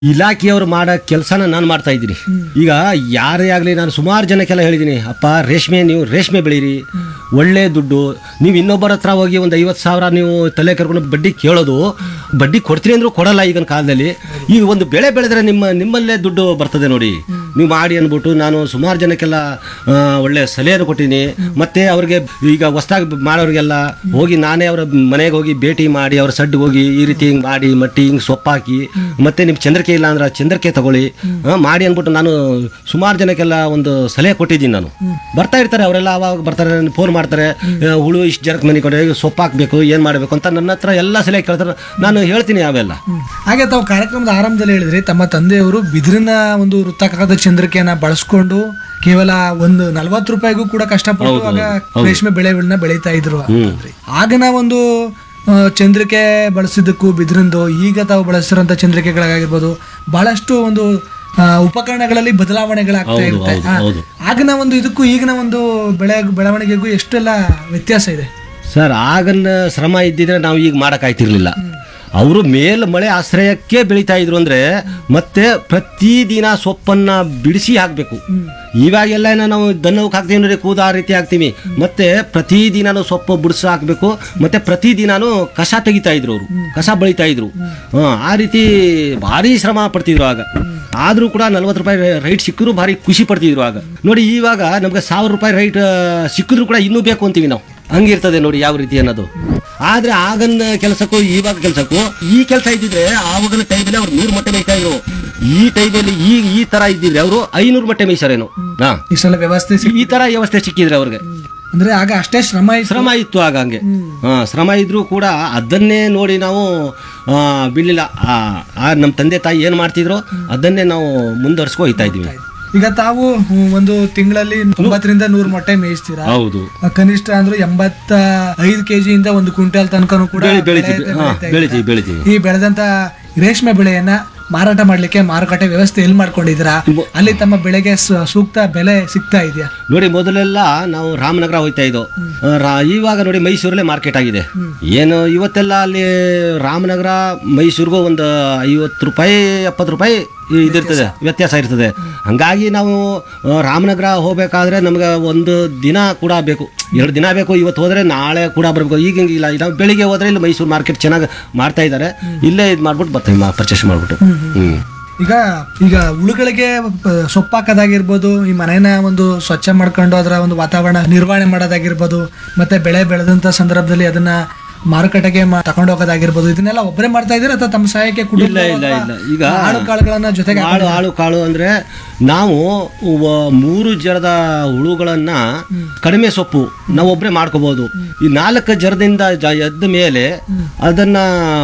ಇಲಾಖೆಯವರು ಮಾಡೋ ಕೆಲಸನ ನಾನು ಮಾಡ್ತಾ ಇದ್ದೀನಿ ಈಗ ಯಾರೇ ಆಗಲಿ ನಾನು ಸುಮಾರು ಜನಕ್ಕೆಲ್ಲ ಹೇಳಿದ್ದೀನಿ ಅಪ್ಪ ರೇಷ್ಮೆ ನೀವು ರೇಷ್ಮೆ ಬೆಳೀರಿ ಒಳ್ಳೆ ದುಡ್ಡು ನೀವು ಇನ್ನೊಬ್ಬರ ಹತ್ರ ಹೋಗಿ ಒಂದು ಐವತ್ತು ಸಾವಿರ ನೀವು ತಲೆ ಕರ್ಕೊಂಡು ಬಡ್ಡಿ ಕೇಳೋದು ಬಡ್ಡಿ ಕೊಡ್ತೀನಿ ಅಂದ್ರೂ ಕೊಡಲ್ಲ ಈಗಿನ ಕಾಲದಲ್ಲಿ ಈಗ ಒಂದು ಬೆಳೆ ಬೆಳೆದ್ರೆ ನಿಮ್ಮ ನಿಮ್ಮಲ್ಲೇ ದುಡ್ಡು ಬರ್ತದೆ ನೋಡಿ ನೀವು ಮಾಡಿ ಅಂದ್ಬಿಟ್ಟು ನಾನು ಸುಮಾರು ಜನಕ್ಕೆಲ್ಲ ಆ, ಒಳ್ಳೆ ಸಲಹೆಯನ್ನು ಕೊಟ್ಟಿದ್ದೀನಿ ಮತ್ತೆ ಅವ್ರಿಗೆ ಈಗ ಹೊಸ್ದಾಗಿ ಮಾಡೋರಿಗೆಲ್ಲ ಹೋಗಿ ನಾನೇ ಅವರ ಮನೆಗೆ ಹೋಗಿ ಭೇಟಿ ಮಾಡಿ ಅವ್ರ ಸಡ್ಗೆ ಹೋಗಿ ಈ ರೀತಿ ಹಿಂಗೆ ಮಾಡಿ ಮಟ್ಟಿ ಹಿಂಗೆ ಸೊಪ್ಪಾಕಿ ಮತ್ತೆ ನಿಮ್ಗೆ ಚಂದ್ರಕೆ ಇಲ್ಲ ಅಂದ್ರೆ ಚಂದ್ರಕೆ ತಗೊಳ್ಳಿ ಆ, ಮಾಡಿ ಅಂದ್ಬಿಟ್ಟು ನಾನು ಸುಮಾರು ಜನಕ್ಕೆಲ್ಲ ಒಂದು ಸಲಹೆ ಕೊಟ್ಟಿದ್ದೀನಿ ನಾನು ಬರ್ತಾ ಇರ್ತಾರೆ ಅವರೆಲ್ಲ ಅವಾಗ ಬರ್ತಾರೆ ಫೋನ್ ಮಾಡ್ತಾರೆ ಆ, ಹುಳು ಇಷ್ಟು ಜನಕ್ಕೆ ಮನೆ ಕೊಡಿ ಸೊಪ್ಪು ಹಾಕ್ಬೇಕು ಏನು ಮಾಡಬೇಕು ಅಂತ ನನ್ನ ಹತ್ರ ಎಲ್ಲ ಸಲಹೆ ಕೇಳ್ತಾರೆ ನಾನು ಹೇಳ್ತೀನಿ ಅವೆಲ್ಲ ಹಾಗೆ ತಾವು ಕಾರ್ಯಕ್ರಮದ ಆರಂಭದಲ್ಲಿ ಹೇಳಿದ್ರಿ ತಮ್ಮ ತಂದೆಯವರು ಬಿದಿರಿನ ಒಂದು ವೃತ್ತಾಕಾರದ ಚಂದ್ರಿಕೆಯನ್ನ ಬಳಸ್ಕೊಂಡು ಕೇವಲ ಒಂದು ನಲ್ವತ್ತು ರೂಪಾಯಿಗೂ ಕೂಡ ಕಷ್ಟಪಟ್ಟು ಆಗ ರೇಷ್ಮೆ ಬೆಳೆಗಳನ್ನ ಬೆಳೀತಾ ಇದ್ರು ಅಂತಂದ್ರಿ. ಆಗಿನ ಒಂದು ಆ, ಚಂದ್ರಿಕೆ ಬಳಸಿದ್ದಕ್ಕೂ ಬಿದಿರಿಂದು ಈಗ ತಾವು ಬಳಸಿರೋಂಥ ಚಂದ್ರಿಕೆಗಳಾಗಿರ್ಬೋದು ಬಹಳಷ್ಟು ಒಂದು ಆ, ಉಪಕರಣಗಳಲ್ಲಿ ಬದಲಾವಣೆಗಳಾಗ್ತಾ ಹೌದು, ಇರುತ್ತೆ ಹೌದು, ಆ, ಹೌದು. ಆಗಿನ ಒಂದು ಇದಕ್ಕೂ ಈಗಿನ ಒಂದು ಬೆಳೆ ಬೆಳವಣಿಗೆಗೂ ಎಷ್ಟೆಲ್ಲ ವ್ಯತ್ಯಾಸ ಇದೆ ಸರ್ ಆಗನ್ನ ಶ್ರಮ ಇದ್ದಿದ್ರೆ ನಾವು ಈಗ ಮಾಡೋಕ್ಕಾಯ್ತಿರ್ಲಿಲ್ಲ ಅವರು ಮೇಲ್ ಮಳೆ ಆಶ್ರಯಕ್ಕೆ ಬೆಳೀತಾ ಇದ್ರು ಅಂದ್ರೆ ಮತ್ತೆ ಪ್ರತಿದಿನ ಸೊಪ್ಪನ್ನ ಬಿಡಿಸಿ ಹಾಕಬೇಕು ಇವಾಗೆಲ್ಲ ಏನೋ ನಾವು ದನ್ನಕ್ಕೆ ಹಾಕ್ತೀವಿ ನೋಡಿ ಕೂದ ಆ ರೀತಿ ಹಾಕ್ತೀವಿ ಮತ್ತೆ ಪ್ರತಿದಿನನೂ ಸೊಪ್ಪು ಬಿಡಿಸಿ ಹಾಕಬೇಕು ಮತ್ತೆ ಪ್ರತಿದಿನನೂ ಕಸ ತೆಗಿತಾ ಇದ್ರು ಅವರು ಕಸ ಬೆಳಿತಾ ಇದ್ರು ಹಾ, ಆ ರೀತಿ ಭಾರಿ ಶ್ರಮ ಪಡ್ತಿದ್ರು ಆಗ ಆದ್ರೂ ಕೂಡ ನಲ್ವತ್ತು ರೂಪಾಯಿ ರೈಟ್ ಸಿಕ್ಕಿದ್ರು ಭಾರಿ ಖುಷಿ ಪಡ್ತಿದ್ರು ಆಗ ನೋಡಿ ಇವಾಗ ನಮ್ಗೆ ಸಾವಿರ ರೂಪಾಯಿ ರೈಟ್ ಸಿಕ್ಕಿದ್ರು ಕೂಡ ಇನ್ನೂ ಬೇಕು ಅಂತೀವಿ ನಾವು ಹಂಗಿರ್ತದೆ ನೋಡಿ ಯಾವ ರೀತಿ ಅನ್ನೋದು ಆದ್ರೆ ಆಗನ್ನ ಕೆಲಸಕ್ಕೂ ಇವಾಗ ಕೆಲಸಕ್ಕೂ ಈ ಕೆಲಸ ಇದ್ದಿದ್ರೆ ಆವಾಗಿನ ಟೈಮಲ್ಲಿ ಅವ್ರು ನೂರು ಮೊಟ್ಟೆ ಮೇಯ್ತಾ ಇದ್ರು ಈ ಟೈಮಲ್ಲಿ ಈ ಈ ತರ ಇದ್ದಿದ್ರೆ ಅವರು ಐನೂರು ಮೊಟ್ಟೆ ಮೇಯ್ಸಾರೇನು ಹಾ ಇಷ್ಟೆಲ್ಲ ವ್ಯವಸ್ಥೆ ಸಿಗ್- ಈ ತರ ವ್ಯವಸ್ಥೆ ಸಿಕ್ಕಿದ್ರೆ ಅವ್ರಿಗೆ ಅಂದ್ರೆ ಆಗ ಅಷ್ಟೇ ಶ್ರಮ ಇತ್ತು. ಶ್ರಮ ಇತ್ತು ಆಗ ಹಂಗೆ ಹಾ ಶ್ರಮ ಇದ್ರೂ ಕೂಡ ಅದನ್ನೇ ನೋಡಿ ನಾವು ಆ, ಬಿಡ್ಲಿಲ್ಲ ಆ, ಆ ನಮ್ಮ ತಂದೆ ತಾಯಿ ಏನು ಮಾಡ್ತಿದ್ರು ಅದನ್ನೇ ನಾವು ಮುಂದುವರ್ಸ್ಕೊ ಹೋಗ್ತಾ ಇದ್ವಿ ಈಗ ತಾವು ಹ್ಮ್, ಒಂದು ತಿಂಗಳಲ್ಲಿ ತೊಂಬತ್ತರಿಂದ ನೂರು ಮೊಟ್ಟೆ ಮೇಯಿಸ್ತೀರಾ ಹೌದು ಕನಿಷ್ಠ ಅಂದ್ರೆ ಎಂಬತ್ತ ಐದು ಕೆಜಿಯಿಂದ ಒಂದು ಕ್ವಿಂಟಲ್ ತನಕನೂ ಕೂಡ ಬೆಳಿ- ಬೆಳಿತೀವಿ ಬೆಳೆ- ಹಾ ಬೆಳೀತಾ ಇದ್ದೀರಾ. ಬೆಳಿತೀವಿ ಬೆಳಿತೀವಿ ಈ ಬೆಳೆದಂತ ರೇಷ್ಮೆ ಬೆಳೆಯನ್ನ ಮಾರಾಟ ಮಾಡ್ಲಿಕ್ಕೆ ಮಾರುಕಟ್ಟೆ ವ್ಯವಸ್ಥೆ ಎಲ್ಲಿ ಮಾಡ್ಕೊಂಡಿದ್ದೀರಾ ಅಲ್ಲಿ ತಮ್ಮ ಬೆಳೆಗೆ ಸು- ಸೂಕ್ತ ಬೆಲೆ ಸಿಗ್ತಾ ಇದೆಯಾ ನೋಡಿ ಮೊದಲೆಲ್ಲ ನಾವು ರಾಮನಗರ ಹೋಗ್ತಾ ಇದ್ದೋ ಇವಾಗ ನೋಡಿ ಮೈಸೂರಲ್ಲೇ ಮಾರ್ಕೆಟ್ ಆಗಿದೆ ಏನು ಇವತ್ತೆಲ್ಲ ಅಲ್ಲಿ ರಾಮನಗರ ಮೈಸೂರಿಗೂ ಒಂದು ಐವತ್ತು ರೂಪಾಯಿ ಎಪ್ಪತ್ತು ರೂಪಾಯಿ ಇ- ಇದಿರ್ತದೆ ವ್ಯತ್ಯಾಸ ಇರ್ತದೆ ಹಂಗಾಗಿ ನಾವು ಆ, ರಾಮನಗರ ಹೋಗ್ಬೇಕಾದ್ರೆ ನಮ್ಗೆ ಒಂದು ದಿನ ಕೂಡ ಬೇಕು ಎರಡು ದಿನ ಬೇಕು ಇವತ್ತು ಹೋದ್ರೆ ನಾಳೆ ಕೂಡ ಬರಬೇಕು ಈಗ ಹಿಂಗಿಲ್ಲ ನಾವು ಬೆಳಿಗ್ಗೆ ಹೋದ್ರೆ ಇಲ್ಲಿ ಮೈಸೂರು ಮಾರ್ಕೆಟ್ ಚೆನ್ನಾಗಿ ಮಾಡ್ತಾ ಇದ್ದಾರೆ ಇಲ್ಲೇ ಇದು ಮಾಡ್ಬಿಟ್ಟು ಬರ್ತೀವಿ ಪರ್ಚೇಸ್ ಮಾಡ್ಬಿಟ್ಟು ಹ್ಮ್ ಈಗ ಈಗ ಉಳುಗಳಿಗೆ ಪ- ಸೊಪ್ಪಾಕೋದಾಗಿರ್ಬೋದು ಈ ಮನೆನ ಒಂದು ಸ್ವಚ್ಛ ಮಾಡ್ಕೊಂಡು ಅದರ ಒಂದು ವಾತಾವರಣ ನಿರ್ವಹಣೆ ಮಾಡೋದಾಗಿರ್ಬೋದು ಮತ್ತೆ ಬೆಳೆ ಬೆಳೆದಂತ ಸಂದರ್ಭದಲ್ಲಿ ಅದನ್ನ ಮಾರುಕಟ್ಟೆಗೆ ಮಾ- ತಗೊಂಡು ಹೋಗೋದಾಗಿರ್ಬೋದು ಇದನ್ನೆಲ್ಲ ಒಬ್ಬರೇ ಮಾಡ್ತಾ ಇದ್ದೀರಾ ಅಥವಾ ತಮ್ಮ ಸಹಾಯಕ್ಕೆ ಕುಟುಂಬ ಇಲ್ಲ ಇಲ್ಲ ಅಥವಾ ಇಲ್ಲ ಈಗ ಆಳು ಕಾಳುಗಳನ್ನ ಜೊತೆಗೆ ಆಳು ಆಳು ಕಾಳು ಅಂದ್ರೆ ನಾವು ವ- ಮೂರು ಜರದ ಹುಳುಗಳನ್ನ ಕಡಿಮೆ ಸೊಪ್ಪು ನಾವು ಒಬ್ಬರೇ ಮಾಡ್ಕೋಬಹುದು ಈ ನಾಲ್ಕು ಜರದಿಂದ ಜ- ಎದ್ದ ಮೇಲೆ ಅದನ್ನ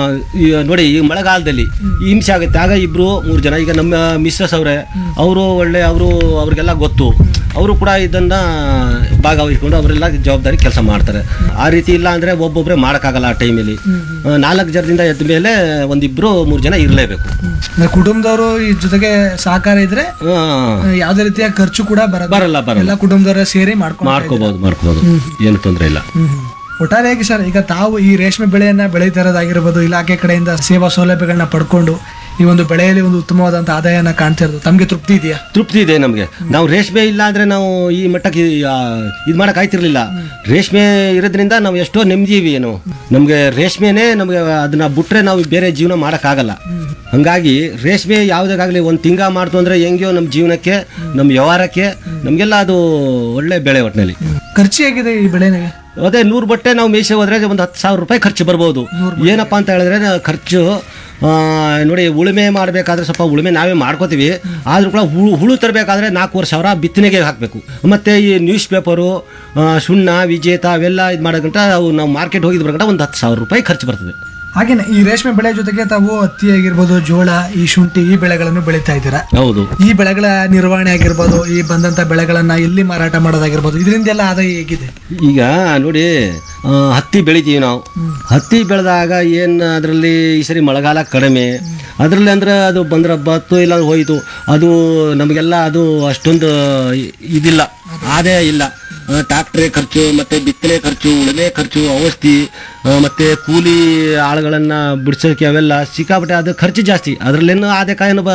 ಈ ನೋಡಿ ಈ ಮಳೆಗಾಲದಲ್ಲಿ ಈ ಹಿಂಸೆ ಆಗುತ್ತೆ ಆಗ ಇಬ್ರು ಮೂರು ಜನ ಈಗ ನಮ್ಮ ಮಿಸ್ಸಸ್ ಅವರೇ ಅವರು ಒಳ್ಳೆ ಅವರು ಅವ್ರಿಗೆಲ್ಲ ಗೊತ್ತು ಅವರು ಕೂಡ ಇದನ್ನ ಭಾಗವಹಿಸ್ಕೊಂಡು ಅವರೆಲ್ಲ ಜವಾಬ್ದಾರಿ ಕೆಲಸ ಮಾಡ್ತಾರೆ ಆ ರೀತಿ ಇಲ್ಲ ಅಂದ್ರೆ ಒಬ್ಬೊಬ್ಬರೇ ಮಾಡೋಕ್ಕಾಗಲ್ಲ ಆ ಟೈಮಲ್ಲಿ ನಾಲ್ಕು ಜರದಿಂದ ಎದ್ದ ಮೇಲೆ ಒಂದಿಬ್ರು ಮೂರು ಜನ ಇರಲೇಬೇಕು ಅಂದ್ರೆ ಕುಟುಂಬದವರು ಈ ಜೊತೆಗೆ ಸಹಕಾರ ಇದ್ರೆ ಹಾ, ಯಾವುದೇ ರೀತಿಯ ಖರ್ಚು ಕೂಡ ಬರಲ್ಲ ಬರಲ್ಲ ಬರಲ್ಲ ಎಲ್ಲ ಕುಟುಂಬದವರ ಸೇರಿ ಮಾಡ್ಕೊಂಡು ಮಾಡ್ಕೋಬಹುದು ಮಾಡ್ಕೋಬಹುದು ಏನು ತೊಂದರೆ ಇಲ್ಲ ಒಟ್ಟಾರೆಯಾಗಿ ಸರ್ ಈಗ ತಾವು ಈ ರೇಷ್ಮೆ ಬೆಳೆಯನ್ನ ಬೆಳೀತಾ ಇರೋದಾಗಿರ್ಬೋದು ಇಲಾಖೆ ಕಡೆಯಿಂದ ಸೇವಾ ಸೌಲಭ್ಯಗಳನ್ನ ಪಡ್ಕೊಂಡು ಈ ಒಂದು ಬೆಳೆಯಲ್ಲಿ ಒಂದು ಉತ್ತಮವಾದಂತ ಆದಾಯನ ಕಾಣ್ತಾ ಇರೋದು ತಮಗೆ ತೃಪ್ತಿ ಇದೆಯಾ ತೃಪ್ತಿ ಇದೆ ನಮಗೆ ನಾವು ರೇಷ್ಮೆ ಇಲ್ಲ ಅಂದ್ರೆ ನಾವು ಈ ಮಟ್ಟಕ್ಕೆ ಇದು ಮಾಡಕ್ ಆಯ್ತಿರ್ಲಿಲ್ಲ ರೇಷ್ಮೆ ಇರೋದ್ರಿಂದ ನಾವು ಎಷ್ಟೋ ನೆಮ್ಮದಿ ಏನು ನಮಗೆ ರೇಷ್ಮೆನೇ ನಮಗೆ ಅದನ್ನ ಬಿಟ್ರೆ ನಾವು ಬೇರೆ ಜೀವನ ಮಾಡೋಕ್ಕಾಗಲ್ಲ ಹಂಗಾಗಿ ರೇಷ್ಮೆ ಯಾವುದಾಗಲಿ ಒಂದು ತಿಂಗ ಮಾಡ್ತು ಅಂದ್ರೆ ಹೆಂಗ್ಯೋ ನಮ್ಮ ಜೀವನಕ್ಕೆ ನಮ್ಮ ವ್ಯವಹಾರಕ್ಕೆ ನಮಗೆಲ್ಲ ಅದು ಒಳ್ಳೆ ಬೆಳೆ ಒಟ್ಟಿನಲ್ಲಿ ಖರ್ಚು ಹೇಗಿದೆ ಈ ಬೆಳೆನಿಗೆ ಅದೇ ನೂರು ಬಟ್ಟೆ ನಾವು ಮೇಯ್ಸಿ ಹೋದ್ರೆ ಒಂದು ಹತ್ತು ಸಾವಿರ ರೂಪಾಯಿ ಖರ್ಚು ಬರ್ಬೋದು ಏನಪ್ಪ ಅಂತ ಹೇಳಿದ್ರೆ ನಾವು ಖರ್ಚು ಆ, ನೋಡಿ ಉಳುಮೆ ಮಾಡಬೇಕಾದ್ರೆ ಸ್ವಲ್ಪ ಉಳುಮೆ ನಾವೇ ಮಾಡ್ಕೋತೀವಿ ಆದ್ರೂ ಕೂಡ ಹುಳು ಹುಳು ತರಬೇಕಾದ್ರೆ ನಾಲ್ಕೂವರೆ ಸಾವಿರ ಬಿತ್ತನೆಗೆ ಹಾಕಬೇಕು ಮತ್ತು ಈ ನ್ಯೂಸ್ ಪೇಪರು ಆ, ಸುಣ್ಣ ವಿಜೇತ ಅವೆಲ್ಲ ಇದು ಮಾಡೋಗಂಟ ಅವು ನಾವು ಮಾರ್ಕೆಟ್ ಹೋಗಿದ್ ಬರಗಂಟ ಒಂದು ಹತ್ತು ಸಾವಿರ ರೂಪಾಯಿ ಖರ್ಚು ಬರ್ತದೆ ಹಾಗೇನೆ ಈ ರೇಷ್ಮೆ ಬೆಳೆ ಜೊತೆಗೆ ತಾವು ಹತ್ತಿ ಆಗಿರ್ಬೋದು ಜೋಳ ಈ ಶುಂಠಿ ಈ ಬೆಳೆಗಳನ್ನು ಬೆಳೀತಾ ಇದ್ದೀರಾ ಹೌದು ಈ ಬೆಳೆಗಳ ನಿರ್ವಹಣೆ ಆಗಿರ್ಬೋದು ಈ ಬಂದಂತ ಬೆಳೆಗಳನ್ನ ಎಲ್ಲಿ ಮಾರಾಟ ಮಾಡೋದಾಗಿರ್ಬೋದು ಇದರಿಂದ ಎಲ್ಲ ಆದಾಯ ಹೇಗಿದೆ ಈಗ ನೋಡಿ ಆ, ಹತ್ತಿ ಬೆಳಿತೀವಿ ನಾವು ಹತ್ತಿ ಬೆಳೆದಾಗ ಏನು ಅದರಲ್ಲಿ ಈ ಸರಿ ಮಳೆಗಾಲ ಕಡಿಮೆ ಅದರಲ್ಲಿ ಅಂದ್ರೆ ಅದು ಬಂದ್ರೆ ಬತ್ತು ಇಲ್ಲ ಹೋಯಿತು ಅದು ನಮಗೆಲ್ಲ ಅದು ಅಷ್ಟೊಂದು ಇ- ಇದಿಲ್ಲ ಆದಾಯ ಇಲ್ಲ ಟ್ರಾಕ್ಟ್ರೆ ಖರ್ಚು ಮತ್ತೆ ಬಿತ್ತನೆ ಖರ್ಚು ಉಳುಮೆ ಖರ್ಚು ಔಷಧಿ ಆ, ಮತ್ತೆ ಕೂಲಿ ಆಳುಗಳನ್ನ ಬಿಡಿಸೋಕೆ ಅವೆಲ್ಲ ಸಿಕ್ಕಾಪಟ್ಟೆ ಅದು ಖರ್ಚು ಜಾಸ್ತಿ ಅದರಲ್ಲೇನು ಆದಾಯ